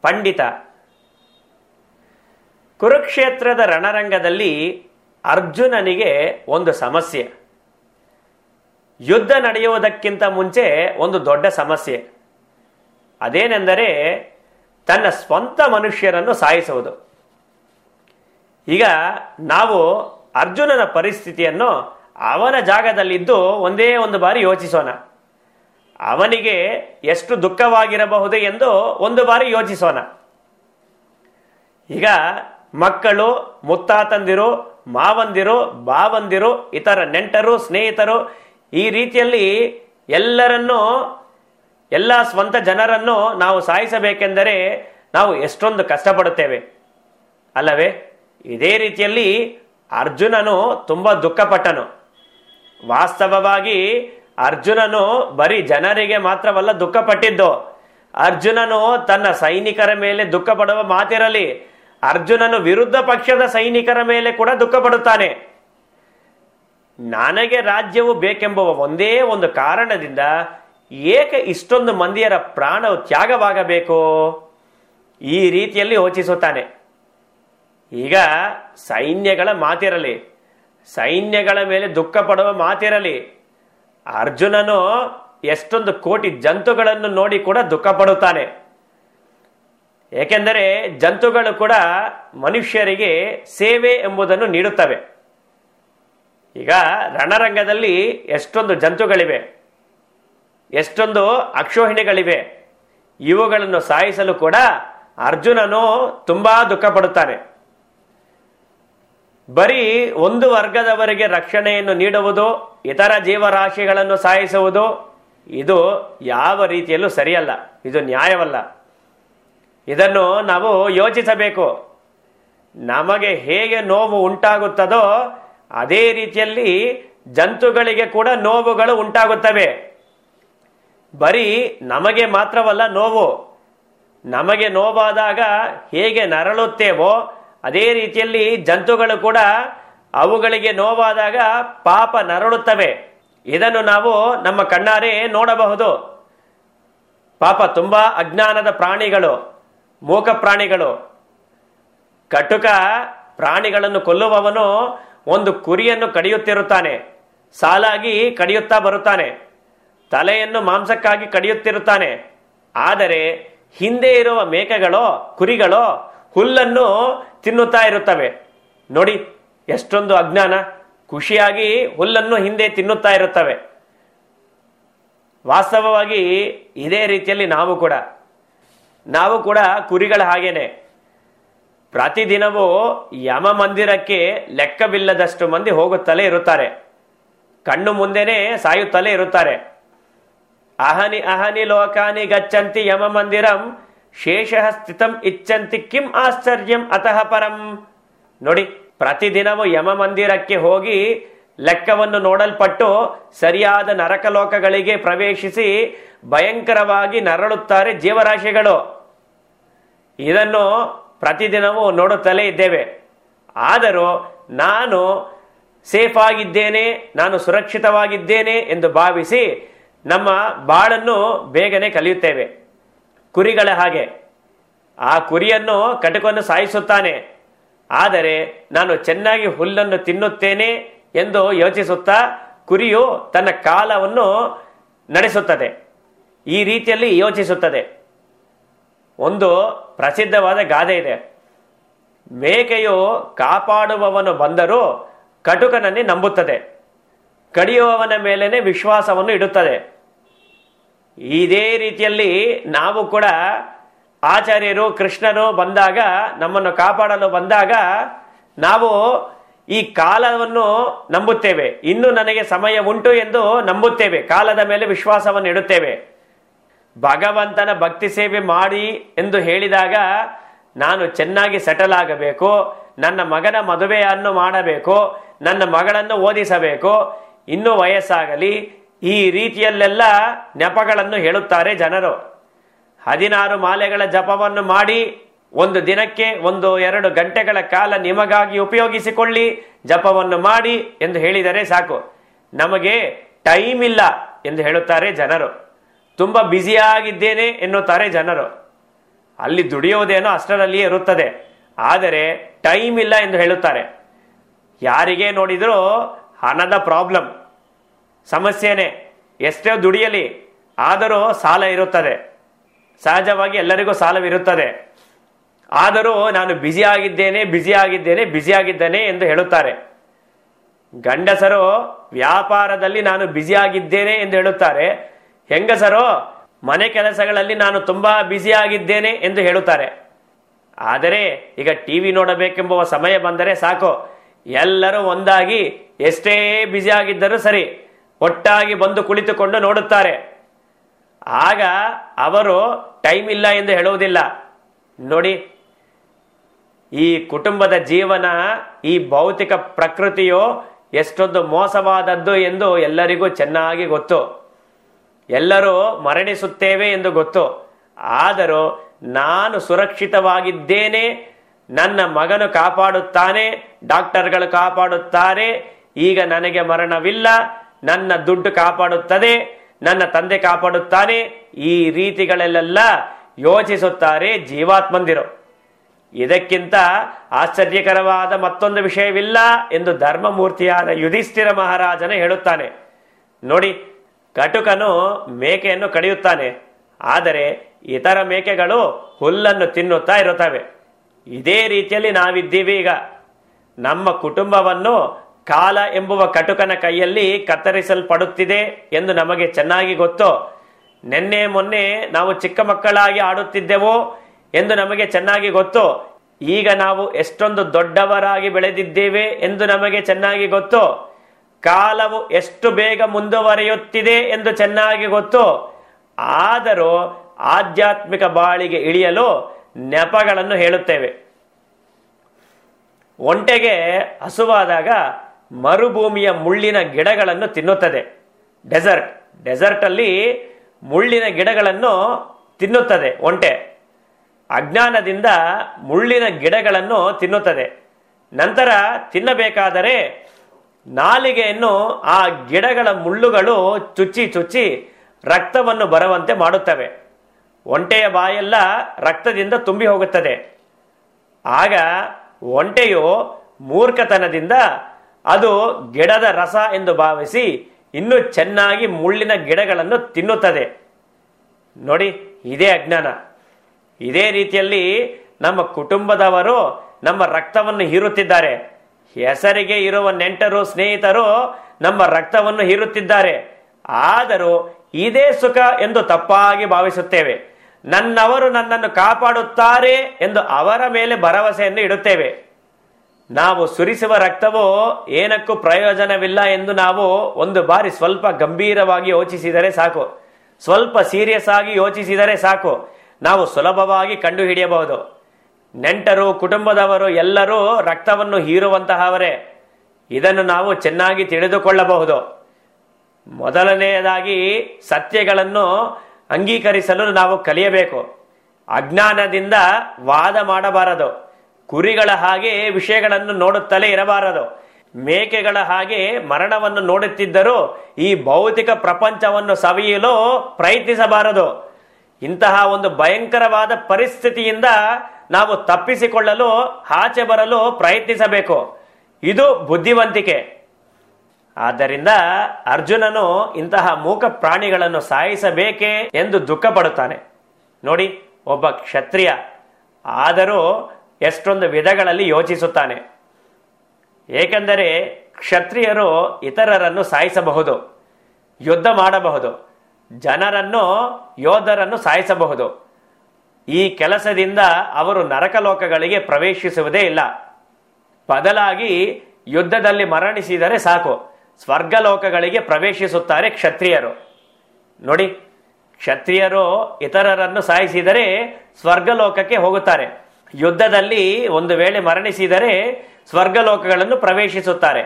ಪಂಡಿತ ಕುರುಕ್ಷೇತ್ರದ ರಣರಂಗದಲ್ಲಿ ಅರ್ಜುನನಿಗೆ ಒಂದು ಸಮಸ್ಯೆ ಯುದ್ಧ ನಡೆಯುವುದಕ್ಕಿಂತ ಮುಂಚೆ ಒಂದು ದೊಡ್ಡ ಸಮಸ್ಯೆ ಅದೇನೆಂದರೆ ತನ್ನ ಸ್ವಂತ ಮನುಷ್ಯರನ್ನು ಸಾಯಿಸುವುದು ಈಗ ನಾವು ಅರ್ಜುನನ ಪರಿಸ್ಥಿತಿಯನ್ನು ಅವನ ಜಾಗದಲ್ಲಿದ್ದು ಒಂದೇ ಒಂದು ಬಾರಿ ಯೋಚಿಸೋಣ ಅವನಿಗೆ ಎಷ್ಟು ದುಃಖವಾಗಿರಬಹುದು ಎಂದು ಒಂದು ಬಾರಿ ಯೋಚಿಸೋಣ ಈಗ ಮಕ್ಕಳು ಮುತ್ತಾತಂದಿರು ಮಾವಂದಿರು ಬಾವಂದಿರು ಇತರ ನೆಂಟರು ಸ್ನೇಹಿತರು ಈ ರೀತಿಯಲ್ಲಿ ಎಲ್ಲರನ್ನೂ ಎಲ್ಲ ಸ್ವಂತ ಜನರನ್ನು ನಾವು ಸಾಯಿಸಬೇಕೆಂದರೆ ನಾವು ಎಷ್ಟೊಂದು ಕಷ್ಟಪಡುತ್ತೇವೆ ಅಲ್ಲವೇ ಇದೇ ರೀತಿಯಲ್ಲಿ ಅರ್ಜುನನು ತುಂಬಾ ದುಃಖಪಟ್ಟನು ವಾಸ್ತವವಾಗಿ ಅರ್ಜುನನು ಬರೀ ಜನರಿಗೆ ಮಾತ್ರವಲ್ಲ ದುಃಖಪಟ್ಟಿದ್ದು ಅರ್ಜುನನು ತನ್ನ ಸೈನಿಕರ ಮೇಲೆ ದುಃಖ ಪಡುವ ಮಾತಿರಲಿ ಅರ್ಜುನನು ವಿರುದ್ಧ ಪಕ್ಷದ ಸೈನಿಕರ ಮೇಲೆ ಕೂಡ ದುಃಖ ಪಡುತ್ತಾನೆ ನನಗೆ ರಾಜ್ಯವು ಬೇಕೆಂಬುವ ಒಂದೇ ಒಂದು ಕಾರಣದಿಂದ ಏಕೆ ಇಷ್ಟೊಂದು ಮಂದಿಯರ ಪ್ರಾಣವು ತ್ಯಾಗವಾಗಬೇಕು ಈ ರೀತಿಯಲ್ಲಿ ಯೋಚಿಸುತ್ತಾನೆ ಈಗ ಸೈನ್ಯಗಳ ಮಾತಿರಲಿ ಸೈನ್ಯಗಳ ಮೇಲೆ ದುಃಖ ಪಡುವ ಮಾತಿರಲಿ ಅರ್ಜುನನು ಎಷ್ಟೊಂದು ಕೋಟಿ ಜಂತುಗಳನ್ನು ನೋಡಿ ಕೂಡ ದುಃಖ ಪಡುತ್ತಾನೆ ಏಕೆಂದರೆ ಜಂತುಗಳು ಕೂಡ ಮನುಷ್ಯರಿಗೆ ಸೇವೆ ಎಂಬುದನ್ನು ನೀಡುತ್ತವೆ ಈಗ ರಣರಂಗದಲ್ಲಿ ಎಷ್ಟೊಂದು ಜಂತುಗಳಿವೆ ಎಷ್ಟೊಂದು ಅಕ್ಷೋಹಿಣಿಗಳಿವೆ ಇವುಗಳನ್ನು ಸಾಯಿಸಲು ಕೂಡ ಅರ್ಜುನನು ತುಂಬಾ ದುಃಖ ಪಡುತ್ತಾನೆ ಬರೀ ಒಂದು ವರ್ಗದವರಿಗೆ ರಕ್ಷಣೆಯನ್ನು ನೀಡುವುದು ಇತರ ಜೀವರಾಶಿಗಳನ್ನು ಸಾಯಿಸುವುದು ಇದು ಯಾವ ರೀತಿಯಲ್ಲೂ ಸರಿಯಲ್ಲ ಇದು ನ್ಯಾಯವಲ್ಲ ಇದನ್ನು ನಾವು ಯೋಚಿಸಬೇಕು ನಮಗೆ ಹೇಗೆ ನೋವು ಉಂಟಾಗುತ್ತದೋ ಅದೇ ರೀತಿಯಲ್ಲಿ ಜಂತುಗಳಿಗೆ ಕೂಡ ನೋವುಗಳು ಉಂಟಾಗುತ್ತವೆ ಬರೀ ನಮಗೆ ಮಾತ್ರವಲ್ಲ ನೋವು ನಮಗೆ ನೋವಾದಾಗ ಹೇಗೆ ನರಳುತ್ತೇವೋ ಅದೇ ರೀತಿಯಲ್ಲಿ ಜಂತುಗಳು ಕೂಡ ಅವುಗಳಿಗೆ ನೋವಾದಾಗ ಪಾಪ ನರಳುತ್ತವೆ ಇದನ್ನು ನಾವು ನಮ್ಮ ಕಣ್ಣಾರೆ ನೋಡಬಹುದು ಪಾಪ ತುಂಬಾ ಅಜ್ಞಾನದ ಪ್ರಾಣಿಗಳು ಮೂಕ ಪ್ರಾಣಿಗಳು ಕಟುಕ ಪ್ರಾಣಿಗಳನ್ನು ಕೊಲ್ಲುವವನು ಒಂದು ಕುರಿಯನ್ನು ಕಡಿಯುತ್ತಿರುತ್ತಾನೆ ಸಾಲಾಗಿ ಕಡಿಯುತ್ತಾ ಬರುತ್ತಾನೆ ತಲೆಯನ್ನು ಮಾಂಸಕ್ಕಾಗಿ ಕಡಿಯುತ್ತಿರುತ್ತಾನೆ ಆದರೆ ಹಿಂದೆ ಇರುವ ಮೇಕೆಗಳೋ ಕುರಿಗಳೋ ಹುಲ್ಲನ್ನು ತಿನ್ನುತ್ತಾ ಇರುತ್ತವೆ ನೋಡಿ ಎಷ್ಟೊಂದು ಅಜ್ಞಾನ ಖುಷಿಯಾಗಿ ಹುಲ್ಲನ್ನು ಹಿಂದೆ ತಿನ್ನುತ್ತಾ ಇರುತ್ತವೆ ವಾಸ್ತವವಾಗಿ ಇದೇ ರೀತಿಯಲ್ಲಿ ನಾವು ಕೂಡ ನಾವು ಕೂಡ ಕುರಿಗಳ ಹಾಗೇನೆ ಪ್ರತಿದಿನವೂ ಯಮ ಮಂದಿರಕ್ಕೆ ಲೆಕ್ಕವಿಲ್ಲದಷ್ಟು ಮಂದಿ ಹೋಗುತ್ತಲೇ ಇರುತ್ತಾರೆ ಕಣ್ಣು ಮುಂದೆನೆ ಸಾಯುತ್ತಲೇ ಇರುತ್ತಾರೆ ಅಹನಿ ಅಹನಿ ಲೋಕಾನಿ ಗಚ್ಚಂತಿ ಯಮ ಮಂದಿರಂ ಶೇಷ ಸ್ಥಿತಂ ಇಚ್ಛಂತಿ ಕಿಂ ಆಶ್ಚರ್ಯಂ ಅತಃ ಪರಂ ನೋಡಿ ಪ್ರತಿದಿನವೂ ಯಮ ಮಂದಿರಕ್ಕೆ ಹೋಗಿ ಲೆಕ್ಕವನ್ನು ನೋಡಲ್ಪಟ್ಟು ಸರಿಯಾದ ನರಕಲೋಕಗಳಿಗೆ ಪ್ರವೇಶಿಸಿ ಭಯಂಕರವಾಗಿ ನರಳುತ್ತಾರೆ ಜೀವರಾಶಿಗಳು ಇದನ್ನು ಪ್ರತಿದಿನವೂ ನೋಡುತ್ತಲೇ ಇದ್ದೇವೆ ಆದರೂ ನಾನು ಸೇಫ್ ಆಗಿದ್ದೇನೆ ನಾನು ಸುರಕ್ಷಿತವಾಗಿದ್ದೇನೆ ಎಂದು ಭಾವಿಸಿ ನಮ್ಮ ಬಾಳನ್ನು ಬೇಗನೆ ಕಲಿಯುತ್ತೇವೆ ಕುರಿಗಳ ಹಾಗೆ ಆ ಕುರಿಯನ್ನು ಕಟಕವನ್ನು ಸಾಯಿಸುತ್ತಾನೆ ಆದರೆ ನಾನು ಚೆನ್ನಾಗಿ ಹುಲ್ಲನ್ನು ತಿನ್ನುತ್ತೇನೆ ಎಂದು ಯೋಚಿಸುತ್ತಾ ಕುರಿಯು ತನ್ನ ಕಾಲವನ್ನು ನಡೆಸುತ್ತದೆ ಈ ರೀತಿಯಲ್ಲಿ ಯೋಚಿಸುತ್ತದೆ ಒಂದು ಪ್ರಸಿದ್ಧವಾದ ಗಾದೆ ಇದೆ ಮೇಕೆಯು ಕಾಪಾಡುವವನು ಬಂದರೂ ಕಟುಕನನ್ನೇ ನಂಬುತ್ತದೆ ಕಡಿಯುವವನ ಮೇಲೇನೆ ವಿಶ್ವಾಸವನ್ನು ಇಡುತ್ತದೆ ಇದೇ ರೀತಿಯಲ್ಲಿ ನಾವು ಕೂಡ ಆಚಾರ್ಯರು ಕೃಷ್ಣರು ಬಂದಾಗ ನಮ್ಮನ್ನು ಕಾಪಾಡಲು ಬಂದಾಗ ನಾವು ಈ ಕಾಲವನ್ನು ನಂಬುತ್ತೇವೆ ಇನ್ನು ನನಗೆ ಸಮಯ ಉಂಟು ಎಂದು ನಂಬುತ್ತೇವೆ ಕಾಲದ ಮೇಲೆ ವಿಶ್ವಾಸವನ್ನು ಇಡುತ್ತೇವೆ ಭಗವಂತನ ಭಕ್ತಿ ಸೇವೆ ಮಾಡಿ ಎಂದು ಹೇಳಿದಾಗ ನಾನು ಚೆನ್ನಾಗಿ ಸೆಟಲ್ ಆಗಬೇಕು ನನ್ನ ಮಗನ ಮದುವೆಯನ್ನು ಮಾಡಬೇಕು ನನ್ನ ಮಗಳನ್ನು ಓದಿಸಬೇಕು ಇನ್ನೂ ವಯಸ್ಸಾಗಲಿ ಈ ರೀತಿಯಲ್ಲೆಲ್ಲ ನೆಪಗಳನ್ನು ಹೇಳುತ್ತಾರೆ ಜನರು ಹದಿನಾರು ಮಾಲೆಗಳ ಜಪವನ್ನು ಮಾಡಿ ಒಂದು ದಿನಕ್ಕೆ ಒಂದು ಎರಡು ಗಂಟೆಗಳ ಕಾಲ ನಿಮಗಾಗಿ ಉಪಯೋಗಿಸಿಕೊಳ್ಳಿ ಜಪವನ್ನು ಮಾಡಿ ಎಂದು ಹೇಳಿದರೆ ಸಾಕು ನಮಗೆ ಟೈಮ್ ಇಲ್ಲ ಎಂದು ಹೇಳುತ್ತಾರೆ ಜನರು ತುಂಬಾ ಬ್ಯುಸಿಯಾಗಿದ್ದೇನೆ ಎನ್ನುತ್ತಾರೆ ಜನರು ಅಲ್ಲಿ ದುಡಿಯುವುದೇನೋ ಅಷ್ಟರಲ್ಲಿಯೇ ಇರುತ್ತದೆ ಆದರೆ ಟೈಮ್ ಇಲ್ಲ ಎಂದು ಹೇಳುತ್ತಾರೆ ಯಾರಿಗೆ ನೋಡಿದರೂ ಹಣದ ಪ್ರಾಬ್ಲಮ್ ಸಮಸ್ಯೆನೇ ಎಷ್ಟೇ ದುಡಿಯಲಿ ಆದರೂ ಸಾಲ ಇರುತ್ತದೆ ಸಹಜವಾಗಿ ಎಲ್ಲರಿಗೂ ಸಾಲವಿರುತ್ತದೆ ಆದರೂ ನಾನು ಬ್ಯುಸಿ ಆಗಿದ್ದೇನೆ ಬ್ಯುಸಿ ಆಗಿದ್ದೇನೆ ಬ್ಯುಸಿ ಆಗಿದ್ದೇನೆ ಎಂದು ಹೇಳುತ್ತಾರೆ ಗಂಡಸರು ವ್ಯಾಪಾರದಲ್ಲಿ ನಾನು ಬ್ಯುಸಿ ಆಗಿದ್ದೇನೆ ಎಂದು ಹೇಳುತ್ತಾರೆ ಹೆಂಗಸರು ಮನೆ ಕೆಲಸಗಳಲ್ಲಿ ನಾನು ತುಂಬಾ ಬ್ಯುಸಿ ಆಗಿದ್ದೇನೆ ಎಂದು ಹೇಳುತ್ತಾರೆ ಆದರೆ ಈಗ ಟಿವಿ ನೋಡಬೇಕೆಂಬುವ ಸಮಯ ಬಂದರೆ ಸಾಕು ಎಲ್ಲರೂ ಒಂದಾಗಿ ಎಷ್ಟೇ ಬ್ಯುಸಿ ಆಗಿದ್ದರೂ ಸರಿ ಒಟ್ಟಾಗಿ ಬಂದು ಕುಳಿತುಕೊಂಡು ನೋಡುತ್ತಾರೆ ಆಗ ಅವರು ಟೈಮ್ ಇಲ್ಲ ಎಂದು ಹೇಳುವುದಿಲ್ಲ ನೋಡಿ ಈ ಕುಟುಂಬದ ಜೀವನ ಈ ಭೌತಿಕ ಪ್ರಕೃತಿಯು ಎಷ್ಟೊಂದು ಮೋಸವಾದದ್ದು ಎಂದು ಎಲ್ಲರಿಗೂ ಚೆನ್ನಾಗಿ ಗೊತ್ತು ಎಲ್ಲರೂ ಮರಣಿಸುತ್ತೇವೆ ಎಂದು ಗೊತ್ತು ಆದರೂ ನಾನು ಸುರಕ್ಷಿತವಾಗಿದ್ದೇನೆ ನನ್ನ ಮಗನು ಕಾಪಾಡುತ್ತಾನೆ ಡಾಕ್ಟರ್ಗಳು ಕಾಪಾಡುತ್ತಾರೆ ಈಗ ನನಗೆ ಮರಣವಿಲ್ಲ ನನ್ನ ದುಡ್ಡು ಕಾಪಾಡುತ್ತದೆ ನನ್ನ ತಂದೆ ಕಾಪಾಡುತ್ತಾನೆ ಈ ರೀತಿಗಳಲ್ಲೆಲ್ಲ ಯೋಚಿಸುತ್ತಾರೆ ಜೀವಾತ್ಮಂದಿರು ಇದಕ್ಕಿಂತ ಆಶ್ಚರ್ಯಕರವಾದ ಮತ್ತೊಂದು ವಿಷಯವಿಲ್ಲ ಎಂದು ಧರ್ಮಮೂರ್ತಿಯಾದ ಯುಧಿಷ್ಠಿರ ಮಹಾರಾಜನ ಹೇಳುತ್ತಾನೆ ನೋಡಿ ಕಟುಕನು ಮೇಕೆಯನ್ನು ಕಡಿಯುತ್ತಾನೆ ಆದರೆ ಇತರ ಮೇಕೆಗಳು ಹುಲ್ಲನ್ನು ತಿನ್ನುತ್ತಾ ಇರುತ್ತವೆ ಇದೇ ರೀತಿಯಲ್ಲಿ ನಾವಿದ್ದೀವಿ ಈಗ ನಮ್ಮ ಕುಟುಂಬವನ್ನು ಕಾಲ ಎಂಬುವ ಕಟುಕನ ಕೈಯಲ್ಲಿ ಕತ್ತರಿಸಲ್ಪಡುತ್ತಿದೆ ಎಂದು ನಮಗೆ ಚೆನ್ನಾಗಿ ಗೊತ್ತು ನಿನ್ನೆ ಮೊನ್ನೆ ನಾವು ಚಿಕ್ಕ ಮಕ್ಕಳಾಗಿ ಆಡುತ್ತಿದ್ದೆವೋ ಎಂದು ನಮಗೆ ಚೆನ್ನಾಗಿ ಗೊತ್ತು ಈಗ ನಾವು ಎಷ್ಟೊಂದು ದೊಡ್ಡವರಾಗಿ ಬೆಳೆದಿದ್ದೇವೆ ಎಂದು ನಮಗೆ ಚೆನ್ನಾಗಿ ಗೊತ್ತು ಕಾಲವು ಎಷ್ಟು ಬೇಗ ಮುಂದುವರಿಯುತ್ತಿದೆ ಎಂದು ಚೆನ್ನಾಗಿ ಗೊತ್ತು ಆದರೂ ಆಧ್ಯಾತ್ಮಿಕ ಬಾಳಿಗೆ ಇಳಿಯಲು ನೆಪಗಳನ್ನು ಹೇಳುತ್ತೇವೆ ಒಂಟೆಗೆ ಹಸುವಾದಾಗ ಮರುಭೂಮಿಯ ಮುಳ್ಳಿನ ಗಿಡಗಳನ್ನು ತಿನ್ನುತ್ತದೆ ಡೆಸರ್ಟ್ ಡೆಸರ್ಟ್ ಅಲ್ಲಿ ಮುಳ್ಳಿನ ಗಿಡಗಳನ್ನು ತಿನ್ನುತ್ತದೆ ಒಂಟೆ ಅಜ್ಞಾನದಿಂದ ಮುಳ್ಳಿನ ಗಿಡಗಳನ್ನು ತಿನ್ನುತ್ತದೆ ನಂತರ ತಿನ್ನಬೇಕಾದರೆ ನಾಲಿಗೆಯನ್ನು ಆ ಗಿಡಗಳ ಮುಳ್ಳುಗಳು ಚುಚ್ಚಿ ಚುಚ್ಚಿ ರಕ್ತವನ್ನು ಬರುವಂತೆ ಮಾಡುತ್ತವೆ ಒಂಟೆಯ ಬಾಯೆಲ್ಲ ರಕ್ತದಿಂದ ತುಂಬಿ ಹೋಗುತ್ತದೆ ಆಗ ಒಂಟೆಯು ಮೂರ್ಖತನದಿಂದ ಅದು ಗಿಡದ ರಸ ಎಂದು ಭಾವಿಸಿ ಇನ್ನೂ ಚೆನ್ನಾಗಿ ಮುಳ್ಳಿನ ಗಿಡಗಳನ್ನು ತಿನ್ನುತ್ತದೆ ನೋಡಿ ಇದೇ ಅಜ್ಞಾನ ಇದೇ ರೀತಿಯಲ್ಲಿ ನಮ್ಮ ಕುಟುಂಬದವರು ನಮ್ಮ ರಕ್ತವನ್ನು ಹೀರುತ್ತಿದ್ದಾರೆ ಹೆಸರಿಗೆ ಇರುವ ನೆಂಟರು ಸ್ನೇಹಿತರು ನಮ್ಮ ರಕ್ತವನ್ನು ಹೀರುತ್ತಿದ್ದಾರೆ ಆದರೂ ಇದೇ ಸುಖ ಎಂದು ತಪ್ಪಾಗಿ ಭಾವಿಸುತ್ತೇವೆ ನನ್ನವರು ನನ್ನನ್ನು ಕಾಪಾಡುತ್ತಾರೆ ಎಂದು ಅವರ ಮೇಲೆ ಭರವಸೆಯನ್ನು ಇಡುತ್ತೇವೆ ನಾವು ಸುರಿಸುವ ರಕ್ತವು ಏನಕ್ಕೂ ಪ್ರಯೋಜನವಿಲ್ಲ ಎಂದು ನಾವು ಒಂದು ಬಾರಿ ಸ್ವಲ್ಪ ಗಂಭೀರವಾಗಿ ಯೋಚಿಸಿದರೆ ಸಾಕು ಸ್ವಲ್ಪ ಸೀರಿಯಸ್ ಆಗಿ ಯೋಚಿಸಿದರೆ ಸಾಕು ನಾವು ಸುಲಭವಾಗಿ ಕಂಡುಹಿಡಿಯಬಹುದು ನೆಂಟರು ಕುಟುಂಬದವರು ಎಲ್ಲರೂ ರಕ್ತವನ್ನು ಹೀರುವಂತಹವರೇ ಇದನ್ನು ನಾವು ಚೆನ್ನಾಗಿ ತಿಳಿದುಕೊಳ್ಳಬಹುದು ಮೊದಲನೆಯದಾಗಿ ಸತ್ಯಗಳನ್ನು ಅಂಗೀಕರಿಸಲು ನಾವು ಕಲಿಯಬೇಕು ಅಜ್ಞಾನದಿಂದ ವಾದ ಮಾಡಬಾರದು ಕುರಿಗಳ ಹಾಗೆ ವಿಷಯಗಳನ್ನು ನೋಡುತ್ತಲೇ ಇರಬಾರದು ಮೇಕೆಗಳ ಹಾಗೆ ಮರಣವನ್ನು ನೋಡುತ್ತಿದ್ದರೂ ಈ ಭೌತಿಕ ಪ್ರಪಂಚವನ್ನು ಸವಿಯಲು ಪ್ರಯತ್ನಿಸಬಾರದು ಇಂತಹ ಒಂದು ಭಯಂಕರವಾದ ಪರಿಸ್ಥಿತಿಯಿಂದ ನಾವು ತಪ್ಪಿಸಿಕೊಳ್ಳಲು ಆಚೆ ಬರಲು ಪ್ರಯತ್ನಿಸಬೇಕು ಇದು ಬುದ್ಧಿವಂತಿಕೆ ಆದ್ದರಿಂದ ಅರ್ಜುನನು ಇಂತಹ ಮೂಕ ಪ್ರಾಣಿಗಳನ್ನು ಸಾಯಿಸಬೇಕೇ ಎಂದು ದುಃಖ ಪಡುತ್ತಾನೆ ನೋಡಿ ಒಬ್ಬ ಕ್ಷತ್ರಿಯ ಆದರೂ ಎಷ್ಟೊಂದು ವಿಧಗಳಲ್ಲಿ ಯೋಚಿಸುತ್ತಾನೆ ಏಕೆಂದರೆ ಕ್ಷತ್ರಿಯರು ಇತರರನ್ನು ಸಾಯಿಸಬಹುದು ಯುದ್ಧ ಮಾಡಬಹುದು ಜನರನ್ನು ಯೋಧರನ್ನು ಸಾಯಿಸಬಹುದು ಈ ಕೆಲಸದಿಂದ ಅವರು ನರಕಲೋಕಗಳಿಗೆ ಪ್ರವೇಶಿಸುವುದೇ ಇಲ್ಲ ಬದಲಾಗಿ ಯುದ್ಧದಲ್ಲಿ ಮರಣಿಸಿದರೆ ಸಾಕು ಸ್ವರ್ಗಲೋಕಗಳಿಗೆ ಪ್ರವೇಶಿಸುತ್ತಾರೆ ಕ್ಷತ್ರಿಯರು ನೋಡಿ ಕ್ಷತ್ರಿಯರು ಇತರರನ್ನು ಸಾಯಿಸಿದರೆ ಸ್ವರ್ಗಲೋಕಕ್ಕೆ ಹೋಗುತ್ತಾರೆ ಯುದ್ಧದಲ್ಲಿ ಒಂದು ವೇಳೆ ಮರಣಿಸಿದರೆ ಸ್ವರ್ಗಲೋಕಗಳನ್ನು ಪ್ರವೇಶಿಸುತ್ತಾರೆ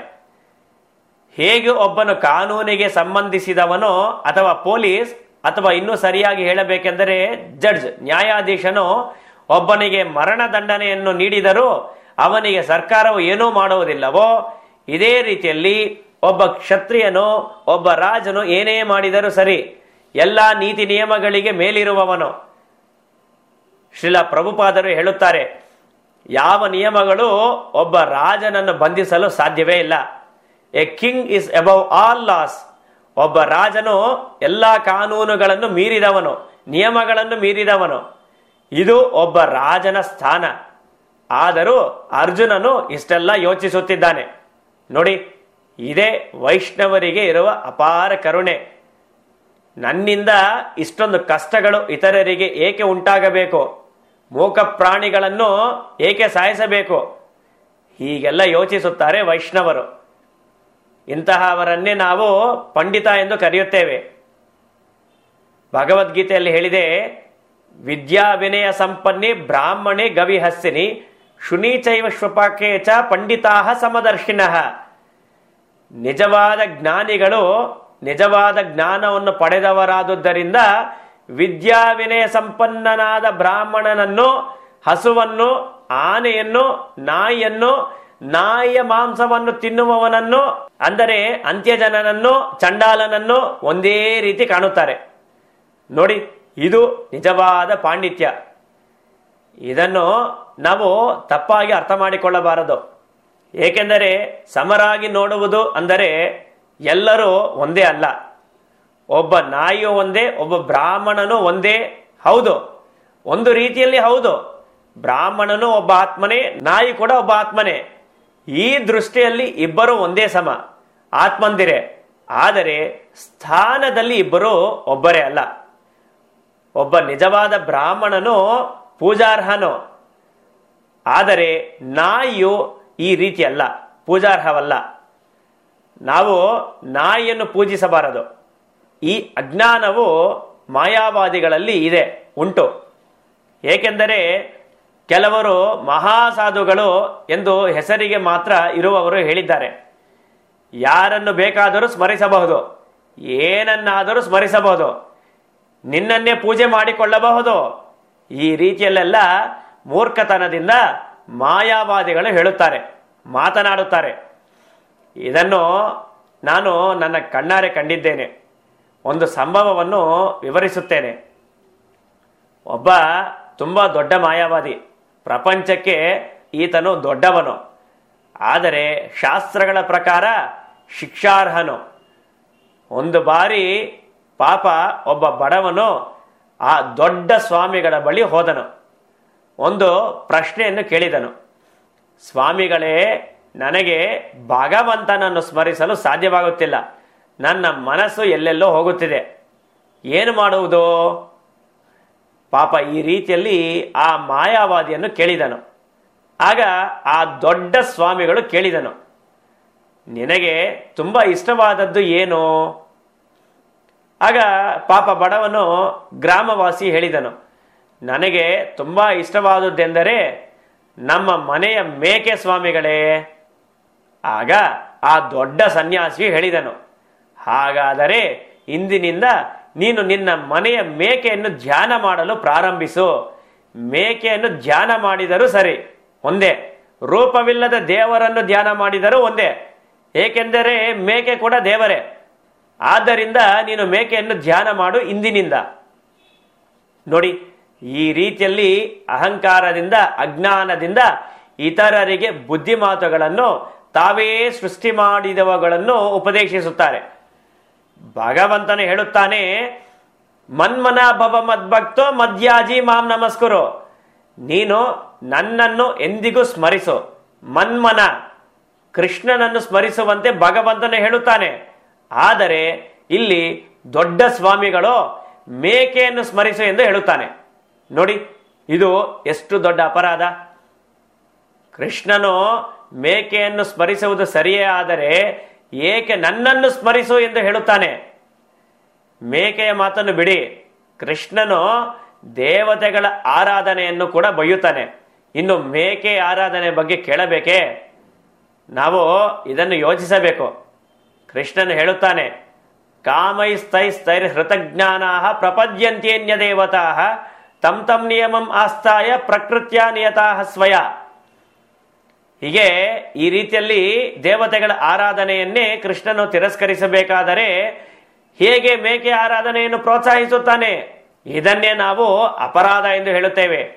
ಹೇಗೆ ಒಬ್ಬನು ಕಾನೂನಿಗೆ ಸಂಬಂಧಿಸಿದವನೋ ಅಥವಾ ಪೊಲೀಸ್ ಅಥವಾ ಇನ್ನೂ ಸರಿಯಾಗಿ ಹೇಳಬೇಕೆಂದರೆ ಜಡ್ಜ್ ನ್ಯಾಯಾಧೀಶನು ಒಬ್ಬನಿಗೆ ಮರಣ ದಂಡನೆಯನ್ನು ನೀಡಿದರೂ ಅವನಿಗೆ ಸರ್ಕಾರವು ಏನೂ ಮಾಡುವುದಿಲ್ಲವೋ ಇದೇ ರೀತಿಯಲ್ಲಿ ಒಬ್ಬ ಕ್ಷತ್ರಿಯನು ಒಬ್ಬ ರಾಜನು ಏನೇ ಮಾಡಿದರೂ ಸರಿ ಎಲ್ಲ ನೀತಿ ನಿಯಮಗಳಿಗೆ ಮೇಲಿರುವವನು ಶ್ರೀಲ ಪ್ರಭುಪಾದರು ಹೇಳುತ್ತಾರೆ ಯಾವ ನಿಯಮಗಳು ಒಬ್ಬ ರಾಜನನ್ನು ಬಂಧಿಸಲು ಸಾಧ್ಯವೇ ಇಲ್ಲ a king is above all laws ಒಬ್ಬ ರಾಜನು ಎಲ್ಲ ಕಾನೂನುಗಳನ್ನು ಮೀರಿದವನು ನಿಯಮಗಳನ್ನು ಮೀರಿದವನು ಇದು ಒಬ್ಬ ರಾಜನ ಸ್ಥಾನ ಆದರೂ ಅರ್ಜುನನು ಇಷ್ಟೆಲ್ಲ ಯೋಚಿಸುತ್ತಿದ್ದಾನೆ ನೋಡಿ ಇದೇ ವೈಷ್ಣವರಿಗೆ ಇರುವ ಅಪಾರ ಕರುಣೆ ನನ್ನಿಂದ ಇಷ್ಟೊಂದು ಕಷ್ಟಗಳು ಇತರರಿಗೆ ಏಕೆ ಉಂಟಾಗಬೇಕು ಮೂಕ ಪ್ರಾಣಿಗಳನ್ನು ಏಕೆ ಸಾಯಿಸಬೇಕು ಹೀಗೆಲ್ಲ ಯೋಚಿಸುತ್ತಾರೆ ವೈಷ್ಣವರು ಇಂತಹವರನ್ನೇ ನಾವು ಪಂಡಿತ ಎಂದು ಕರೆಯುತ್ತೇವೆ ಭಗವದ್ಗೀತೆಯಲ್ಲಿ ಹೇಳಿದೆ ವಿದ್ಯಾ ವಿನಯ ಸಂಪನ್ನಿ ಬ್ರಾಹ್ಮಣಿ ಗವಿಹಸ್ಸಿನಿ ಶುನೀಚೈವ ಶ್ವಪಾಕೆ ಚ ಪಂಡಿತಾಹ ಸಮದರ್ಶಿನಃ ನಿಜವಾದ ಜ್ಞಾನಿಗಳು ನಿಜವಾದ ಜ್ಞಾನವನ್ನು ಪಡೆದವರಾದುದರಿಂದ ವಿದ್ಯಾ ವಿನಯ ಸಂಪನ್ನನಾದ ಬ್ರಾಹ್ಮಣನನ್ನು ಹಸುವನ್ನು ಆನೆಯನ್ನು ನಾಯಿಯನ್ನು ನಾಯಿಯ ಮಾಂಸವನ್ನು ತಿನ್ನುವವನನ್ನು ಅಂದರೆ ಅಂತ್ಯಜನನನ್ನು ಚಂಡಾಲನನ್ನು ಒಂದೇ ರೀತಿ ಕಾಣುತ್ತಾರೆ ನೋಡಿ ಇದು ನಿಜವಾದ ಪಾಂಡಿತ್ಯ ಇದನ್ನು ನಾವು ತಪ್ಪಾಗಿ ಅರ್ಥ ಮಾಡಿಕೊಳ್ಳಬಾರದು ಏಕೆಂದರೆ ಸಮರಾಗಿ ನೋಡುವುದು ಅಂದರೆ ಎಲ್ಲರೂ ಒಂದೇ ಅಲ್ಲ ಒಬ್ಬ ನಾಯಿಯು ಒಂದೇ ಒಬ್ಬ ಬ್ರಾಹ್ಮಣನು ಒಂದೇ ಹೌದು ಒಂದು ರೀತಿಯಲ್ಲಿ ಹೌದು ಬ್ರಾಹ್ಮಣನು ಒಬ್ಬ ಆತ್ಮನೇ ನಾಯಿ ಕೂಡ ಒಬ್ಬ ಆತ್ಮನೇ ಈ ದೃಷ್ಟಿಯಲ್ಲಿ ಇಬ್ಬರು ಒಂದೇ ಸಮ ಆತ್ಮಂದಿರೆ ಆದರೆ ಸ್ಥಾನದಲ್ಲಿ ಇಬ್ಬರು ಒಬ್ಬರೇ ಅಲ್ಲ ಒಬ್ಬ ನಿಜವಾದ ಬ್ರಾಹ್ಮಣನು ಪೂಜಾರ್ಹನು ಆದರೆ ನಾಯಿಯು ಈ ರೀತಿ ಅಲ್ಲ ಪೂಜಾರ್ಹವಲ್ಲ ನಾವು ನಾಯಿಯನ್ನು ಪೂಜಿಸಬಾರದು ಈ ಅಜ್ಞಾನವು ಮಾಯಾವಾದಿಗಳಲ್ಲಿ ಇದೆ ಉಂಟು ಏಕೆಂದರೆ ಕೆಲವರು ಮಹಾಸಾಧುಗಳು ಎಂದು ಹೆಸರಿಗೆ ಮಾತ್ರ ಇರುವವರು ಹೇಳಿದ್ದಾರೆ ಯಾರನ್ನು ಬೇಕಾದರೂ ಸ್ಮರಿಸಬಹುದು ಏನನ್ನಾದರೂ ಸ್ಮರಿಸಬಹುದು ನಿನ್ನನ್ನೇ ಪೂಜೆ ಮಾಡಿಕೊಳ್ಳಬಹುದು ಈ ರೀತಿಯಲ್ಲೆಲ್ಲ ಮೂರ್ಖತನದಿಂದ ಮಾಯಾವಾದಿಗಳು ಹೇಳುತ್ತಾರೆ ಮಾತನಾಡುತ್ತಾರೆ ಇದನ್ನು ನಾನು ನನ್ನ ಕಣ್ಣಾರೆ ಕಂಡಿದ್ದೇನೆ ಒಂದು ಸಂಭವವನ್ನು ವಿವರಿಸುತ್ತೇನೆ ಒಬ್ಬ ತುಂಬಾ ದೊಡ್ಡ ಮಾಯಾವಾದಿ ಪ್ರಪಂಚಕ್ಕೆ ಈತನು ದೊಡ್ಡವನು ಆದರೆ ಶಾಸ್ತ್ರಗಳ ಪ್ರಕಾರ ಶಿಕ್ಷಾರ್ಹನು ಒಂದು ಬಾರಿ ಪಾಪ ಒಬ್ಬ ಬಡವನು ಆ ದೊಡ್ಡ ಸ್ವಾಮಿಗಳ ಬಳಿ ಹೋದನು ಒಂದು ಪ್ರಶ್ನೆಯನ್ನು ಕೇಳಿದನು ಸ್ವಾಮಿಗಳೇ ನನಗೆ ಭಗವಂತನನ್ನು ಸ್ಮರಿಸಲು ಸಾಧ್ಯವಾಗುತ್ತಿಲ್ಲ ನನ್ನ ಮನಸ್ಸು ಎಲ್ಲೆಲ್ಲೋ ಹೋಗುತ್ತಿದೆ ಏನು ಮಾಡುವುದು ಪಾಪ ಈ ರೀತಿಯಲ್ಲಿ ಆ ಮಾಯಾವಾದಿಯನ್ನು ಕೇಳಿದನು ಆಗ ಆ ದೊಡ್ಡ ಸ್ವಾಮಿಗಳು ಕೇಳಿದನು ನಿನಗೆ ತುಂಬಾ ಇಷ್ಟವಾದದ್ದು ಏನು ಆಗ ಪಾಪ ಬಡವನು ಗ್ರಾಮವಾಸಿ ಹೇಳಿದನು ನನಗೆ ತುಂಬಾ ಇಷ್ಟವಾದದ್ದೆಂದರೆ ನಮ್ಮ ಮನೆಯ ಮೇಕೆ ಸ್ವಾಮಿಗಳೇ ಆಗ ಆ ದೊಡ್ಡ ಸನ್ಯಾಸಿ ಹೇಳಿದನು ಹಾಗಾದರೆ ಇಂದಿನಿಂದ ನೀನು ನಿನ್ನ ಮನೆಯ ಮೇಕೆಯನ್ನು ಧ್ಯಾನ ಮಾಡಲು ಪ್ರಾರಂಭಿಸು ಮೇಕೆಯನ್ನು ಧ್ಯಾನ ಮಾಡಿದರೂ ಸರಿ ಒಂದೇ ರೂಪವಿಲ್ಲದ ದೇವರನ್ನು ಧ್ಯಾನ ಮಾಡಿದರೂ ಒಂದೇ ಏಕೆಂದರೆ ಮೇಕೆ ಕೂಡ ದೇವರೇ ಆದ್ದರಿಂದ ನೀನು ಮೇಕೆಯನ್ನು ಧ್ಯಾನ ಮಾಡು ಇಂದಿನಿಂದ ನೋಡಿ ಈ ರೀತಿಯಲ್ಲಿ ಅಹಂಕಾರದಿಂದ ಅಜ್ಞಾನದಿಂದ ಇತರರಿಗೆ ಬುದ್ಧಿ ಮಾತುಗಳನ್ನು ತಾವೇ ಸೃಷ್ಟಿ ಮಾಡಿದವುಗಳನ್ನು ಉಪದೇಶಿಸುತ್ತಾರೆ ಭಗವಂತನು ಹೇಳುತ್ತಾನೆ ಮನ್ಮನ ಭವ ಮದ್ಭಕ್ತೋ ಮಧ್ಯಾಜಿ ಮಾಂ ನಮಸ್ಕರು ನೀನು ನನ್ನನ್ನು ಎಂದಿಗೂ ಸ್ಮರಿಸು ಮನ್ಮನ ಕೃಷ್ಣನನ್ನು ಸ್ಮರಿಸುವಂತೆ ಭಗವಂತನು ಹೇಳುತ್ತಾನೆ ಆದರೆ ಇಲ್ಲಿ ದೊಡ್ಡ ಸ್ವಾಮಿಗಳು ಮೇಕೆಯನ್ನು ಸ್ಮರಿಸು ಎಂದು ಹೇಳುತ್ತಾನೆ ನೋಡಿ ಇದು ಎಷ್ಟು ದೊಡ್ಡ ಅಪರಾಧ ಕೃಷ್ಣನು ಮೇಕೆಯನ್ನು ಸ್ಮರಿಸುವುದು ಸರಿಯೇ ಆದರೆ ಏಕೆ ನನ್ನನ್ನು ಸ್ಮರಿಸು ಎಂದು ಹೇಳುತ್ತಾನೆ ಮೇಕೆಯ ಮಾತನ್ನು ಬಿಡಿ ಕೃಷ್ಣನು ದೇವತೆಗಳ ಆರಾಧನೆಯನ್ನು ಕೂಡ ಬಯ್ಯುತ್ತಾನೆ ಇನ್ನು ಮೇಕೆ ಆರಾಧನೆ ಬಗ್ಗೆ ಕೇಳಬೇಕೇ ನಾವು ಇದನ್ನು ಯೋಚಿಸಬೇಕು ಕೃಷ್ಣನು ಹೇಳುತ್ತಾನೆ ಕಾಮೈಸ್ತೈಸ್ತೈರ್ ಹೃತಜ್ಞಾನಾ ಪ್ರಪದ್ಯಂತ್ಯನ್ಯ ದೇವತಾ ತಮ್ ತಮ್ ನಿಯಮಂ ಆಸ್ಥಾಯ ಪ್ರಕೃತ್ಯ ನಿಯತಾ ಸ್ವಯ ಹೀಗೆ ಈ ರೀತಿಯಲ್ಲಿ ದೇವತೆಗಳ ಆರಾಧನೆಯನ್ನೇ ಕೃಷ್ಣನು ತಿರಸ್ಕರಿಸಬೇಕಾದರೆ ಹೇಗೆ ಮೇಕೆ ಆರಾಧನೆಯನ್ನು ಪ್ರೋತ್ಸಾಹಿಸುತ್ತಾನೆ ಇದನ್ನೇ ನಾವು ಅಪರಾಧ ಎಂದು ಹೇಳುತ್ತೇವೆ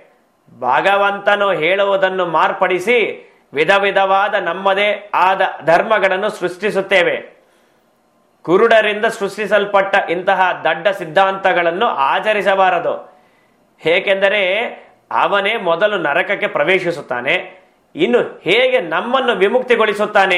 ಭಗವಂತನು ಹೇಳುವುದನ್ನು ಮಾರ್ಪಡಿಸಿ ವಿಧ ವಿಧವಾದ ನಮ್ಮದೇ ಆದ ಧರ್ಮಗಳನ್ನು ಸೃಷ್ಟಿಸುತ್ತೇವೆ ಕುರುಡರಿಂದ ಸೃಷ್ಟಿಸಲ್ಪಟ್ಟ ಇಂತಹ ದಡ್ಡ ಸಿದ್ಧಾಂತಗಳನ್ನು ಆಚರಿಸಬಾರದು ಏಕೆಂದರೆ ಅವನೇ ಮೊದಲು ನರಕಕ್ಕೆ ಪ್ರವೇಶಿಸುತ್ತಾನೆ ಇನ್ನು ಹೇಗೆ ನಮ್ಮನ್ನು ವಿಮುಕ್ತಿಗೊಳಿಸುತ್ತಾನೆ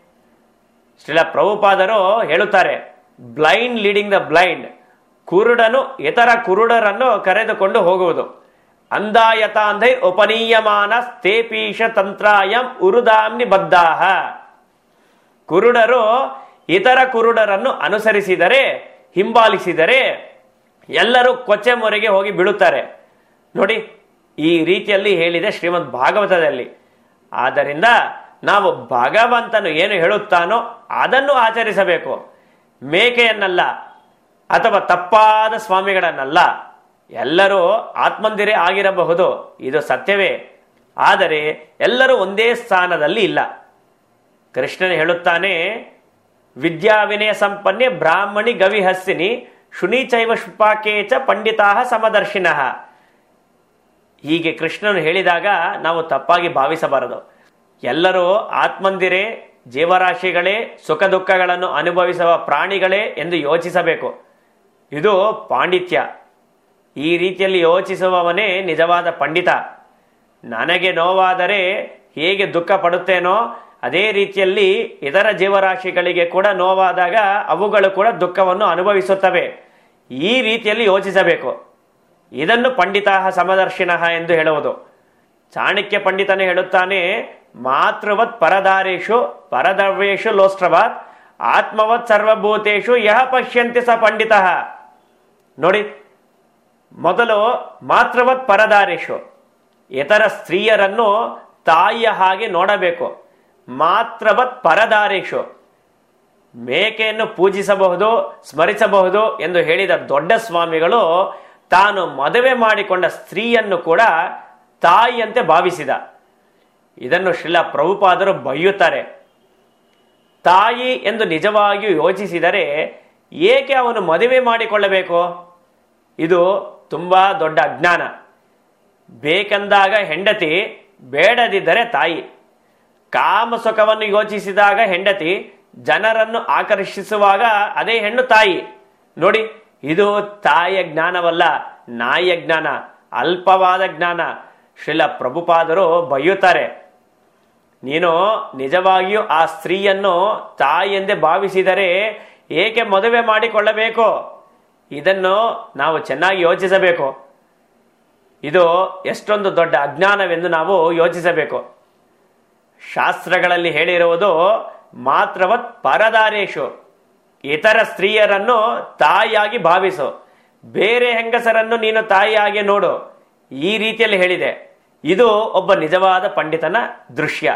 ಶ್ರೀಲ ಪ್ರಭುಪಾದರು ಹೇಳುತ್ತಾರೆ ಬ್ಲೈಂಡ್ ಲೀಡಿಂಗ್ ದ ಬ್ಲೈಂಡ್ ಕುರುಡನು ಇತರ ಕುರುಡರನ್ನು ಕರೆದುಕೊಂಡು ಹೋಗುವುದು ಅಂದಾಯತಾಂಧೈ ಉಪನೀಯಮಾನ ಸ್ಥೇಪೀಶ ತಂತ್ರಾಯಂ ಉರುದಾಮ್ನಿ ಬದ್ಧಾಹ ಕುರುಡರು ಇತರ ಕುರುಡರನ್ನು ಅನುಸರಿಸಿದರೆ ಹಿಂಬಾಲಿಸಿದರೆ ಎಲ್ಲರೂ ಕೊಚ್ಚೆ ಮೊರೆಗೆ ಹೋಗಿ ಬೀಳುತ್ತಾರೆ ನೋಡಿ ಈ ರೀತಿಯಲ್ಲಿ ಹೇಳಿದೆ ಶ್ರೀಮದ್ ಭಾಗವತದಲ್ಲಿ ಆದ್ದರಿಂದ ನಾವು ಭಗವಂತನು ಏನು ಹೇಳುತ್ತಾನೋ ಅದನ್ನು ಆಚರಿಸಬೇಕು ಮೇಕೆಯನ್ನಲ್ಲ ಅಥವಾ ತಪ್ಪಾದ ಸ್ವಾಮಿಗಳನ್ನಲ್ಲ ಎಲ್ಲರೂ ಆತ್ಮಂದಿರೇ ಆಗಿರಬಹುದು ಇದು ಸತ್ಯವೇ ಆದರೆ ಎಲ್ಲರೂ ಒಂದೇ ಸ್ಥಾನದಲ್ಲಿ ಇಲ್ಲ ಕೃಷ್ಣನು ಹೇಳುತ್ತಾನೆ ವಿದ್ಯಾವಿನಯ ಸಂಪನ್ನೆ ಬ್ರಾಹ್ಮಣಿ ಗವಿಹಸ್ಸಿನಿ ಶುನೀಚೈವ ಶುಪಾಕೇಚ ಪಂಡಿತಾ ಸಮದರ್ಶಿನಃ ಹೀಗೆ ಕೃಷ್ಣನು ಹೇಳಿದಾಗ ನಾವು ತಪ್ಪಾಗಿ ಭಾವಿಸಬಾರದು ಎಲ್ಲರೂ ಆತ್ಮಂದಿರೇ ಜೀವರಾಶಿಗಳೇ ಸುಖ ದುಃಖಗಳನ್ನು ಅನುಭವಿಸುವ ಪ್ರಾಣಿಗಳೇ ಎಂದು ಯೋಚಿಸಬೇಕು ಇದು ಪಾಂಡಿತ್ಯ ಈ ರೀತಿಯಲ್ಲಿ ಯೋಚಿಸುವವನೇ ನಿಜವಾದ ಪಂಡಿತ ನನಗೆ ನೋವಾದರೆ ಹೇಗೆ ದುಃಖ ಪಡುತ್ತೇನೋ ಅದೇ ರೀತಿಯಲ್ಲಿ ಇತರ ಜೀವರಾಶಿಗಳಿಗೆ ಕೂಡ ನೋವಾದಾಗ ಅವುಗಳು ಕೂಡ ದುಃಖವನ್ನು ಅನುಭವಿಸುತ್ತವೆ ಈ ರೀತಿಯಲ್ಲಿ ಯೋಚಿಸಬೇಕು ಇದನ್ನು ಪಂಡಿತ ಸಮದರ್ಶಿನಃ ಎಂದು ಹೇಳುವುದು ಚಾಣಕ್ಯ ಪಂಡಿತನೇ ಹೇಳುತ್ತಾನೆ ಮಾತೃವತ್ ಪರದಾರೇಶು ಪರದವ್ಯೇಶು ಲೋಷ್ಟ್ರವತ್ ಆತ್ಮವತ್ ಸರ್ವಭೂತೇಶು ಯಹ ಪಶ್ಯಂತಿ ಸ ಪಂಡಿತ ನೋಡಿ ಮೊದಲು ಮಾತೃವತ್ ಪರದಾರೇಶು ಇತರ ಸ್ತ್ರೀಯರನ್ನು ತಾಯಿಯ ಹಾಗೆ ನೋಡಬೇಕು ಮಾತ್ರವತ್ ಪರದಾರೇಶು ಮೇಕೆಯನ್ನು ಪೂಜಿಸಬಹುದು ಸ್ಮರಿಸಬಹುದು ಎಂದು ಹೇಳಿದ ದೊಡ್ಡ ಸ್ವಾಮಿಗಳು ತಾನು ಮದುವೆ ಮಾಡಿಕೊಂಡ ಸ್ತ್ರೀಯನ್ನು ಕೂಡ ತಾಯಿಯಂತೆ ಭಾವಿಸಿದ ಇದನ್ನು ಶ್ರೀಲ ಪ್ರಭುಪಾದರು ಬೈಯುತ್ತಾರೆ ತಾಯಿ ಎಂದು ನಿಜವಾಗಿಯೂ ಯೋಚಿಸಿದರೆ ಏಕೆ ಅವನು ಮದುವೆ ಮಾಡಿಕೊಳ್ಳಬೇಕು ಇದು ತುಂಬಾ ದೊಡ್ಡ ಅಜ್ಞಾನ ಬೇಕೆಂದಾಗ ಹೆಂಡತಿ ಬೇಡದಿದ್ದರೆ ತಾಯಿ ಕಾಮ ಸುಖವನ್ನು ಯೋಚಿಸಿದಾಗ ಹೆಂಡತಿ ಜನರನ್ನು ಆಕರ್ಷಿಸುವಾಗ ಅದೇ ಹೆಣ್ಣು ತಾಯಿ ನೋಡಿ ಇದು ತಾಯಿಯ ಜ್ಞಾನವಲ್ಲ ನಾಯಿಯ ಜ್ಞಾನ ಅಲ್ಪವಾದ ಜ್ಞಾನ ಶ್ರೀಲ ಪ್ರಭುಪಾದರು ಬೈಯುತ್ತಾರೆ ನೀನು ನಿಜವಾಗಿಯೂ ಆ ಸ್ತ್ರೀಯನ್ನು ತಾಯಿ ಎಂದೇ ಭಾವಿಸಿದರೆ ಏಕೆ ಮದುವೆ ಮಾಡಿಕೊಳ್ಳಬೇಕು ಇದನ್ನು ನಾವು ಚೆನ್ನಾಗಿ ಯೋಚಿಸಬೇಕು ಇದು ಎಷ್ಟೊಂದು ದೊಡ್ಡ ಅಜ್ಞಾನವೆಂದು ನಾವು ಯೋಚಿಸಬೇಕು ಶಾಸ್ತ್ರಗಳಲ್ಲಿ ಹೇಳಿರುವುದು ಮಾತ್ರವತ್ ಪರದಾರೇಶು ಇತರ ಸ್ತ್ರೀಯರನ್ನು ತಾಯಿಯಾಗಿ ಭಾವಿಸು ಬೇರೆ ಹೆಂಗಸರನ್ನು ನೀನು ತಾಯಿಯಾಗಿ ನೋಡು ಈ ರೀತಿಯಲ್ಲಿ ಹೇಳಿದೆ ಇದು ಒಬ್ಬ ನಿಜವಾದ ಪಂಡಿತನ ದೃಶ್ಯ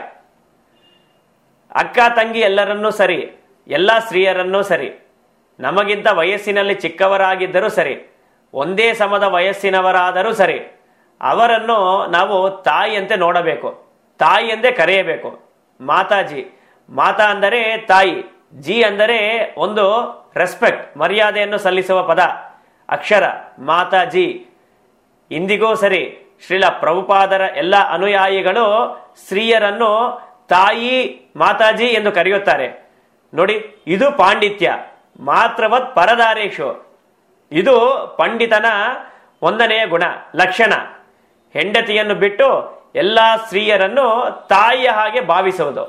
ಅಕ್ಕ ತಂಗಿ ಎಲ್ಲರನ್ನೂ ಸರಿ ಎಲ್ಲ ಸ್ತ್ರೀಯರನ್ನೂ ಸರಿ ನಮಗಿಂತ ವಯಸ್ಸಿನಲ್ಲಿ ಚಿಕ್ಕವರಾಗಿದ್ದರೂ ಸರಿ ಒಂದೇ ಸಮದ ವಯಸ್ಸಿನವರಾದರೂ ಸರಿ ಅವರನ್ನು ನಾವು ತಾಯಿಯಂತೆ ನೋಡಬೇಕು ತಾಯಿ ಎಂದೇ ಕರೆಯಬೇಕು ಮಾತಾಜಿ ಮಾತಾ ಅಂದರೆ ತಾಯಿ ಜಿ ಅಂದರೆ ಒಂದು ರೆಸ್ಪೆಕ್ಟ್ ಮರ್ಯಾದೆಯನ್ನು ಸಲ್ಲಿಸುವ ಪದ ಅಕ್ಷರ ಮಾತಾಜಿ ಇಂದಿಗೂ ಸರಿ ಶ್ರೀಲ ಪ್ರಭುಪಾದರ ಎಲ್ಲ ಅನುಯಾಯಿಗಳು ಸ್ತ್ರೀಯರನ್ನು ತಾಯಿ ಮಾತಾಜಿ ಎಂದು ಕರೆಯುತ್ತಾರೆ ನೋಡಿ ಇದು ಪಾಂಡಿತ್ಯ ಮಾತ್ರವತ್ ಪರದಾರೇಶು ಇದು ಪಂಡಿತನ ಒಂದನೆಯ ಗುಣ ಲಕ್ಷಣ ಹೆಂಡತಿಯನ್ನು ಬಿಟ್ಟು ಎಲ್ಲಾ ಸ್ತ್ರೀಯರನ್ನು ತಾಯಿಯ ಹಾಗೆ ಭಾವಿಸುವುದು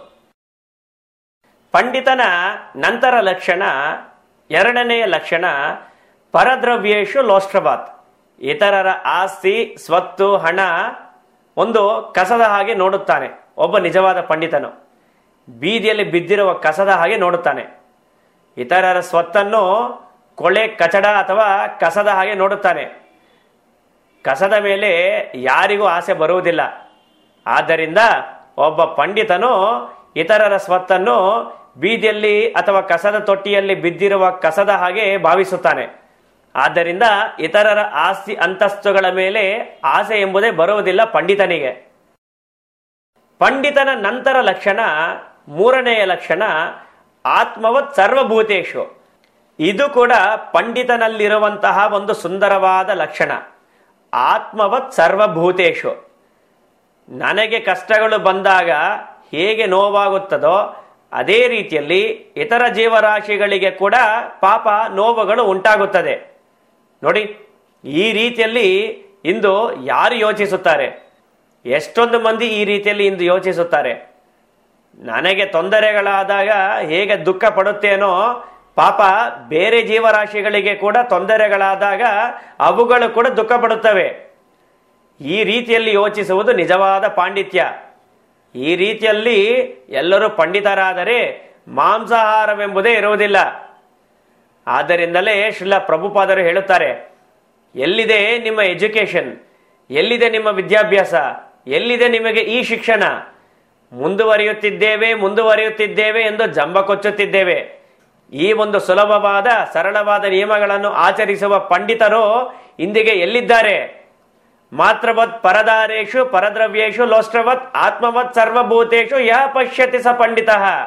ಪಂಡಿತನ ನಂತರ ಲಕ್ಷಣ ಎರಡನೆಯ ಲಕ್ಷಣ ಪರದ್ರವ್ಯೇಶು ಲೋಷ್ಟ್ರಬಾತ್ ಇತರರ ಆಸ್ತಿ ಸ್ವತ್ತು ಹಣ ಒಂದು ಕಸದ ಹಾಗೆ ನೋಡುತ್ತಾನೆ ಒಬ್ಬ ನಿಜವಾದ ಪಂಡಿತನು ಬೀದಿಯಲ್ಲಿ ಬಿದ್ದಿರುವ ಕಸದ ಹಾಗೆ ನೋಡುತ್ತಾನೆ ಇತರರ ಸ್ವತ್ತನ್ನು ಕೊಳೆ ಕಚಡ ಅಥವಾ ಕಸದ ಹಾಗೆ ನೋಡುತ್ತಾನೆ ಕಸದ ಮೇಲೆ ಯಾರಿಗೂ ಆಸೆ ಬರುವುದಿಲ್ಲ ಆದ್ದರಿಂದ ಒಬ್ಬ ಪಂಡಿತನು ಇತರರ ಸ್ವತ್ತನ್ನು ಬೀದಿಯಲ್ಲಿ ಅಥವಾ ಕಸದ ತೊಟ್ಟಿಯಲ್ಲಿ ಬಿದ್ದಿರುವ ಕಸದ ಹಾಗೆ ಭಾವಿಸುತ್ತಾನೆ ಆದ್ದರಿಂದ ಇತರರ ಆಸ್ತಿ ಅಂತಸ್ತುಗಳ ಮೇಲೆ ಆಸೆ ಎಂಬುದೇ ಬರುವುದಿಲ್ಲ ಪಂಡಿತನಿಗೆ ಪಂಡಿತನ ನಂತರ ಲಕ್ಷಣ ಮೂರನೆಯ ಲಕ್ಷಣ ಆತ್ಮವತ್ ಸರ್ವಭೂತೇಶು ಇದು ಕೂಡ ಪಂಡಿತನಲ್ಲಿರುವಂತಹ ಒಂದು ಸುಂದರವಾದ ಲಕ್ಷಣ ಆತ್ಮವತ್ ಸರ್ವಭೂತೇಶು ನನಗೆ ಕಷ್ಟಗಳು ಬಂದಾಗ ಹೇಗೆ ನೋವಾಗುತ್ತದೋ ಅದೇ ರೀತಿಯಲ್ಲಿ ಇತರ ಜೀವರಾಶಿಗಳಿಗೆ ಕೂಡ ಪಾಪ ನೋವುಗಳು ಉಂಟಾಗುತ್ತದೆ ನೋಡಿ ಈ ರೀತಿಯಲ್ಲಿ ಇಂದು ಯಾರು ಯೋಚಿಸುತ್ತಾರೆ ಎಷ್ಟೊಂದು ಮಂದಿ ಈ ರೀತಿಯಲ್ಲಿ ಇಂದು ಯೋಚಿಸುತ್ತಾರೆ ನನಗೆ ತೊಂದರೆಗಳಾದಾಗ ಹೇಗೆ ದುಃಖ ಪಡುತ್ತೇನೋ ಪಾಪ ಬೇರೆ ಜೀವರಾಶಿಗಳಿಗೆ ಕೂಡ ತೊಂದರೆಗಳಾದಾಗ ಅವುಗಳು ಕೂಡ ದುಃಖ ಪಡುತ್ತವೆ ಈ ರೀತಿಯಲ್ಲಿ ಯೋಚಿಸುವುದು ನಿಜವಾದ ಪಾಂಡಿತ್ಯ ಈ ರೀತಿಯಲ್ಲಿ ಎಲ್ಲರೂ ಪಂಡಿತರಾದರೆ ಮಾಂಸಾಹಾರವೆಂಬುದೇ ಇರುವುದಿಲ್ಲ ಆದ್ದರಿಂದಲೇ ಶ್ರೀಲ ಪ್ರಭುಪಾದರು ಹೇಳುತ್ತಾರೆ ಎಲ್ಲಿದೆ ನಿಮ್ಮ ಎಜುಕೇಶನ್ ಎಲ್ಲಿದೆ ನಿಮ್ಮ ವಿದ್ಯಾಭ್ಯಾಸ ಎಲ್ಲಿದೆ ನಿಮಗೆ ಈ ಶಿಕ್ಷಣ ಮುಂದುವರಿಯುತ್ತಿದ್ದೇವೆ ಮುಂದುವರಿಯುತ್ತಿದ್ದೇವೆ ಎಂದು ಜಂಬ ಕೊಚ್ಚುತ್ತಿದ್ದೇವೆ ಈ ಒಂದು ಸುಲಭವಾದ ಸರಳವಾದ ನಿಯಮಗಳನ್ನು ಆಚರಿಸುವ ಪಂಡಿತರು ಇಂದಿಗೆ ಎಲ್ಲಿದ್ದಾರೆ ಮಾತ್ರವತ್ ಪರದಾರೇಶು ಪರದ್ರವ್ಯೇಶು ಲೋಷ್ಟ್ರವತ್ ಆತ್ಮವತ್ ಸರ್ವಭೂತೇಶು ಯಹ ಪಶ್ಯತಿ ಸ ಪಂಡಿತ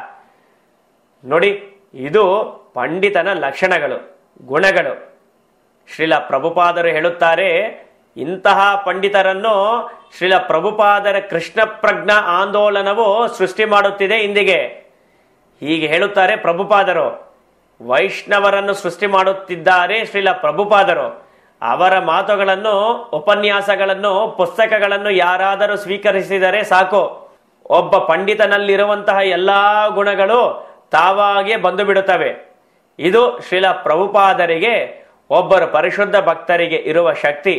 ನೋಡಿ ಇದು ಪಂಡಿತನ ಲಕ್ಷಣಗಳು ಗುಣಗಳು ಶ್ರೀಲ ಪ್ರಭುಪಾದರು ಹೇಳುತ್ತಾರೆ ಇಂತಹ ಪಂಡಿತರನ್ನು ಶ್ರೀಲ ಪ್ರಭುಪಾದರ ಕೃಷ್ಣ ಪ್ರಜ್ಞಾ ಆಂದೋಲನವು ಸೃಷ್ಟಿ ಮಾಡುತ್ತಿದೆ ಇಂದಿಗೆ ಹೀಗೆ ಹೇಳುತ್ತಾರೆ ಪ್ರಭುಪಾದರು ವೈಷ್ಣವರನ್ನು ಸೃಷ್ಟಿ ಮಾಡುತ್ತಿದ್ದಾರೆ ಶ್ರೀಲ ಪ್ರಭುಪಾದರು ಅವರ ಮಾತುಗಳನ್ನು ಉಪನ್ಯಾಸಗಳನ್ನು ಪುಸ್ತಕಗಳನ್ನು ಯಾರಾದರೂ ಸ್ವೀಕರಿಸಿದರೆ ಸಾಕು ಒಬ್ಬ ಪಂಡಿತನಲ್ಲಿರುವಂತಹ ಎಲ್ಲಾ ಗುಣಗಳು ತಾವಾಗೇ ಬಂದು ಬಿಡುತ್ತವೆ ಇದು ಶ್ರೀಲ ಪ್ರಭುಪಾದರಿಗೆ ಒಬ್ಬರು ಪರಿಶುದ್ಧ ಭಕ್ತರಿಗೆ ಇರುವ ಶಕ್ತಿ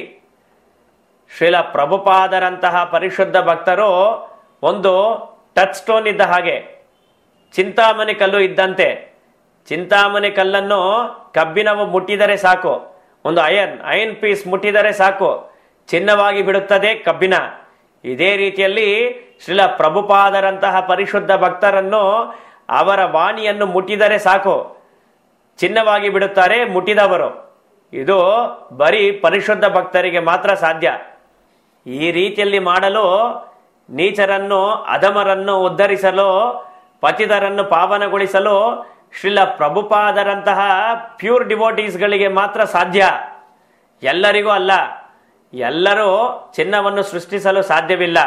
ಶ್ರೀಲ ಪ್ರಭುಪಾದರಂತಹ ಪರಿಶುದ್ಧ ಭಕ್ತರು ಒಂದು ಟಚ್ ಸ್ಟೋನ್ ಇದ್ದ ಹಾಗೆ ಚಿಂತಾಮಣಿ ಕಲ್ಲು ಇದ್ದಂತೆ ಚಿಂತಾಮಣಿ ಕಲ್ಲನ್ನು ಕಬ್ಬಿಣವು ಮುಟ್ಟಿದರೆ ಸಾಕು ಒಂದು ಅಯನ್ ಅಯನ್ ಪೀಸ್ ಮುಟ್ಟಿದರೆ ಸಾಕು ಚಿನ್ನವಾಗಿ ಬಿಡುತ್ತದೆ ಕಬ್ಬಿಣ ಇದೇ ರೀತಿಯಲ್ಲಿ ಶ್ರೀಲ ಪ್ರಭುಪಾದರಂತಹ ಪರಿಶುದ್ಧ ಭಕ್ತರನ್ನು ಅವರ ವಾಣಿಯನ್ನು ಮುಟ್ಟಿದರೆ ಸಾಕು ಚಿನ್ನವಾಗಿ ಬಿಡುತ್ತಾರೆ ಮುಟ್ಟಿದವರು ಇದು ಬರೀ ಪರಿಶುದ್ಧ ಭಕ್ತರಿಗೆ ಮಾತ್ರ ಸಾಧ್ಯ ಈ ರೀತಿಯಲ್ಲಿ ಮಾಡಲು ನೀಚರನ್ನು ಅಧಮರನ್ನು ಉದ್ಧರಿಸಲು ಪತಿತರನ್ನು ಪಾವನಗೊಳಿಸಲು ಶ್ರೀಲ ಪ್ರಭುಪಾದರಂತಹ ಪ್ಯೂರ್ ಡಿವೋಟೀಸ್ಗಳಿಗೆ ಮಾತ್ರ ಸಾಧ್ಯ ಎಲ್ಲರಿಗೂ ಅಲ್ಲ ಎಲ್ಲರೂ ಚಿನ್ನವನ್ನು ಸೃಷ್ಟಿಸಲು ಸಾಧ್ಯವಿಲ್ಲ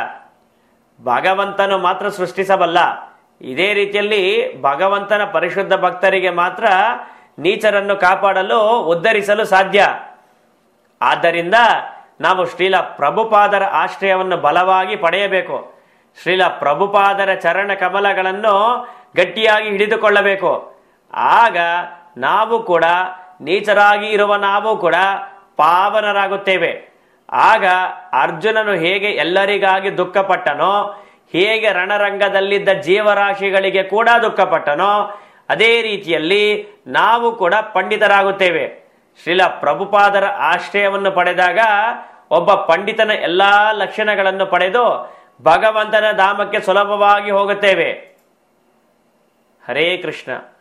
ಭಗವಂತನು ಮಾತ್ರ ಸೃಷ್ಟಿಸಬಲ್ಲ ಇದೇ ರೀತಿಯಲ್ಲಿ ಭಗವಂತನ ಪರಿಶುದ್ಧ ಭಕ್ತರಿಗೆ ಮಾತ್ರ ನೀಚರನ್ನು ಕಾಪಾಡಲು ಉದ್ಧರಿಸಲು ಸಾಧ್ಯ ಆದ್ದರಿಂದ ನಾವು ಶ್ರೀಲ ಪ್ರಭುಪಾದರ ಆಶ್ರಯವನ್ನು ಬಲವಾಗಿ ಪಡೆಯಬೇಕು ಶ್ರೀಲ ಪ್ರಭುಪಾದರ ಚರಣ ಕಮಲಗಳನ್ನು ಗಟ್ಟಿಯಾಗಿ ಹಿಡಿದುಕೊಳ್ಳಬೇಕು ಆಗ ನಾವು ಕೂಡ ನೀಚರಾಗಿ ಇರುವ ನಾವು ಕೂಡ ಪಾವನರಾಗುತ್ತೇವೆ ಆಗ ಅರ್ಜುನನು ಹೇಗೆ ಎಲ್ಲರಿಗಾಗಿ ದುಃಖಪಟ್ಟನೋ ಹೇಗೆ ರಣರಂಗದಲ್ಲಿದ್ದ ಜೀವರಾಶಿಗಳಿಗೆ ಕೂಡ ದುಃಖಪಟ್ಟನೋ ಅದೇ ರೀತಿಯಲ್ಲಿ ನಾವು ಕೂಡ ಪಂಡಿತರಾಗುತ್ತೇವೆ ಶ್ರೀಲ ಪ್ರಭುಪಾದರ ಆಶ್ರಯವನ್ನು ಪಡೆದಾಗ ಒಬ್ಬ ಪಂಡಿತನ ಎಲ್ಲಾ ಲಕ್ಷಣಗಳನ್ನು ಪಡೆದು ಭಗವಂತನ ಧಾಮಕ್ಕೆ ಸುಲಭವಾಗಿ ಹೋಗುತ್ತೇವೆ ಹರೇ ಕೃಷ್ಣ